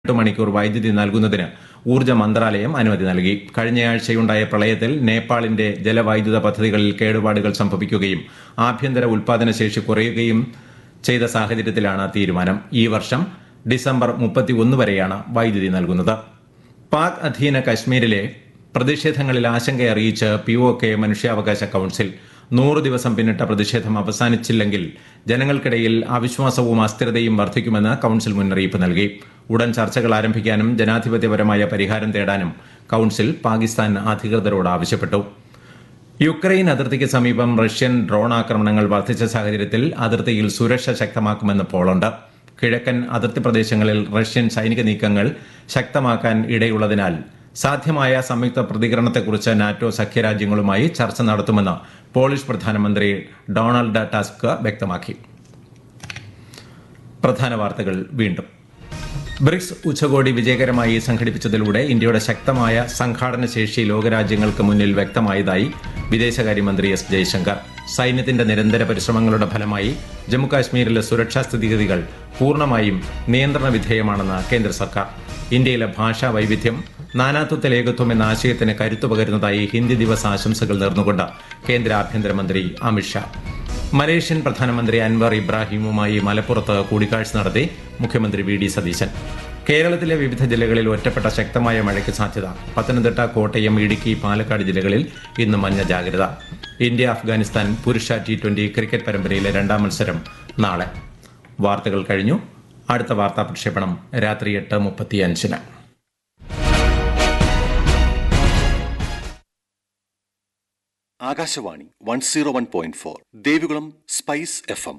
എട്ട് മണിക്കൂർ വൈദ്യുതി നൽകുന്നതിന് ഊർജ്ജ മന്ത്രാലയം അനുമതി നൽകി കഴിഞ്ഞയാഴ്ചയുണ്ടായ പ്രളയത്തിൽ നേപ്പാളിന്റെ ജലവൈദ്യുത പദ്ധതികളിൽ കേടുപാടുകൾ സംഭവിക്കുകയും ആഭ്യന്തര ഉൽപാദനശേഷി കുറയുകയും ചെയ്ത സാഹചര്യത്തിലാണ് തീരുമാനം ഈ വർഷം ഡിസംബർ മുപ്പത്തിയൊന്ന് വരെയാണ് വൈദ്യുതി നൽകുന്നത് പാക് അധീന കശ്മീരിലെ പ്രതിഷേധങ്ങളിൽ ആശങ്ക അറിയിച്ച് പി ഒ കെ മനുഷ്യാവകാശ കൌൺസിൽ നൂറ് ദിവസം പിന്നിട്ട പ്രതിഷേധം അവസാനിച്ചില്ലെങ്കിൽ ജനങ്ങൾക്കിടയിൽ അവിശ്വാസവും അസ്ഥിരതയും വർദ്ധിക്കുമെന്ന് കൌൺസിൽ മുന്നറിയിപ്പ് നൽകി ഉടൻ ചർച്ചകൾ ആരംഭിക്കാനും ജനാധിപത്യപരമായ പരിഹാരം തേടാനും കൌൺസിൽ പാകിസ്ഥാൻ അധികൃതരോട് ആവശ്യപ്പെട്ടു യുക്രൈൻ അതിർത്തിക്ക് സമീപം റഷ്യൻ ഡ്രോൺ ആക്രമണങ്ങൾ വർദ്ധിച്ച സാഹചര്യത്തിൽ അതിർത്തിയിൽ സുരക്ഷ ശക്തമാക്കുമെന്ന് പോളണ്ട് കിഴക്കൻ അതിർത്തി പ്രദേശങ്ങളിൽ റഷ്യൻ സൈനിക നീക്കങ്ങൾ ശക്തമാക്കാൻ ഇടയുള്ളതിനാൽ സാധ്യമായ സംയുക്ത പ്രതികരണത്തെക്കുറിച്ച് നാറ്റോ സഖ്യരാജ്യങ്ങളുമായി ചർച്ച നടത്തുമെന്ന് പോളിഷ് പ്രധാനമന്ത്രി ഡൊണാൾഡ് ടസ്ക് വ്യക്തമാക്കി പ്രധാന വാർത്തകൾ വീണ്ടും ബ്രിക്സ് ഉച്ചകോടി വിജയകരമായി സംഘടിപ്പിച്ചതിലൂടെ ഇന്ത്യയുടെ ശക്തമായ സംഘാടന ശേഷി ലോകരാജ്യങ്ങൾക്ക് മുന്നിൽ വ്യക്തമായതായി വിദേശകാര്യമന്ത്രി എസ് ജയശങ്കർ സൈന്യത്തിന്റെ നിരന്തര പരിശ്രമങ്ങളുടെ ഫലമായി ജമ്മുകാശ്മീരിലെ സുരക്ഷാ സ്ഥിതിഗതികൾ പൂർണ്ണമായും നിയന്ത്രണ വിധേയമാണെന്ന് കേന്ദ്ര സർക്കാർ ഇന്ത്യയിലെ ഭാഷാ വൈവിധ്യം നാനാത്വത്തിൽ ഏകത്വം എന്ന ആശയത്തിന് കരുത്തു പകരുന്നതായി ഹിന്ദി ദിവസ് ആശംസകൾ നേർന്നുകൊണ്ട് കേന്ദ്ര ആഭ്യന്തരമന്ത്രി അമിത്ഷാ മലേഷ്യൻ പ്രധാനമന്ത്രി അൻവർ ഇബ്രാഹിമുമായി മലപ്പുറത്ത് കൂടിക്കാഴ്ച നടത്തി മുഖ്യമന്ത്രി വി ഡി സതീശൻ കേരളത്തിലെ വിവിധ ജില്ലകളിൽ ഒറ്റപ്പെട്ട ശക്തമായ മഴയ്ക്ക് സാധ്യത പത്തനംതിട്ട കോട്ടയം ഇടുക്കി പാലക്കാട് ജില്ലകളിൽ ഇന്ന് മഞ്ഞ ജാഗ്രത ഇന്ത്യ അഫ്ഗാനിസ്ഥാൻ പുരുഷ ടി ട്വന്റി ക്രിക്കറ്റ് പരമ്പരയിലെ രണ്ടാം മത്സരം നാളെ വാർത്തകൾ കഴിഞ്ഞു അടുത്ത വാർത്താ പ്രക്ഷേപണം രാത്രി എട്ട് മുപ്പത്തിയഞ്ചിന് Akashvani one zero one point four Devikulam Spice F M